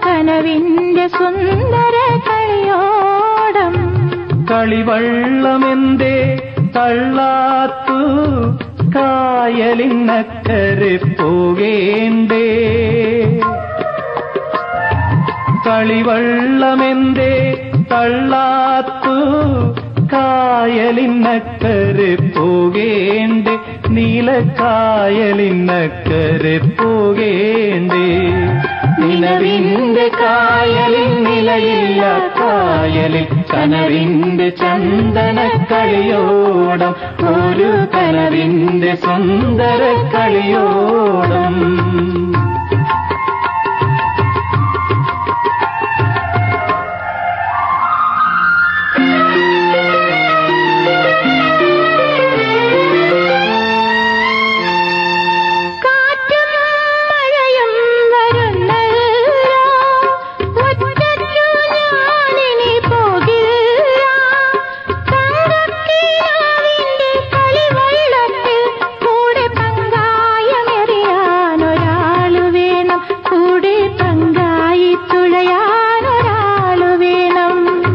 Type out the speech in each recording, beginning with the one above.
കനവിന്റെ സുന്ദര കളിയോടം കളിവള്ളമെന്തേ തള്ളാത്തു കായലിനക്കരെ പോകേണ്ടേ കളിവള്ളമെന്തേ തള്ളാത്തു കായലിനക്കരെ പോകേണ്ടേ നീലക്കായലിനക്കരെ പോകേണ്ടേ നിലവിന്റെ കായലിൽ നിലയില്ല കായലിൽ കനവിന്റെ ചന്ദനക്കളിയോടം ഒരു കനവിന്റെ സുന്ദര കളിയോടം കാറ്റും മഴയും വരുന്നല്ലോ ഒറ്റയ്ക്കു ഞാനിനി പോകില്ല തങ്കക്കിനാവിന്റെ കളിവള്ളത്തിൽ കൂടെ പങ്കായമറിയാനൊരാളു വേണം കൂടെ പങ്കായി തുഴയാനൊരാളു വേണം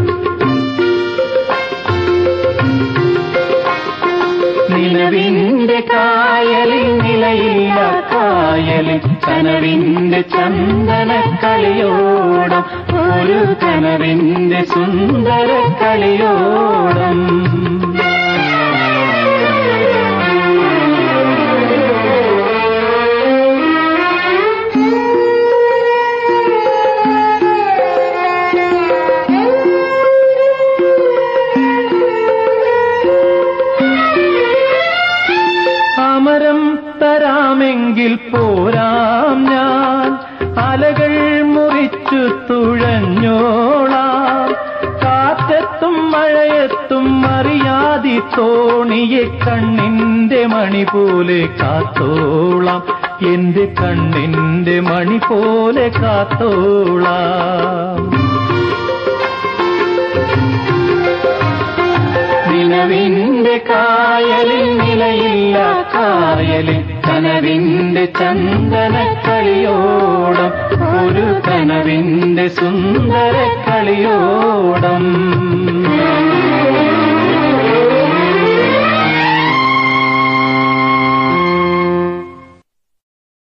നിലവിന്റെ കായലിൽ നിലയില്ല കായലിൽ കനവിന്റെ ചന്ദനക്കളിയോടം ഒരു കനവിന്റെ സുന്ദര കളിയോടം അമരം തരാമെങ്കിൽ പോരാം ഞാൻ അലകൾ മുറിച്ചു തുഴഞ്ഞോളാം കാറ്റത്തും മഴയത്തും അറിയാതി തോണിയെ കണ്ണിന്റെ മണി പോലെ കാത്തോളാം എന്റെ കണ്ണിന്റെ മണി പോലെ കാത്തോളാം നിലവിന്റെ കായലിൽ നിലയില്ല കായലിൽ കനവിന്റെ ചന്ദനക്കളിയോടം ഒരു കനവിന്റെ സുന്ദര കളിയോടം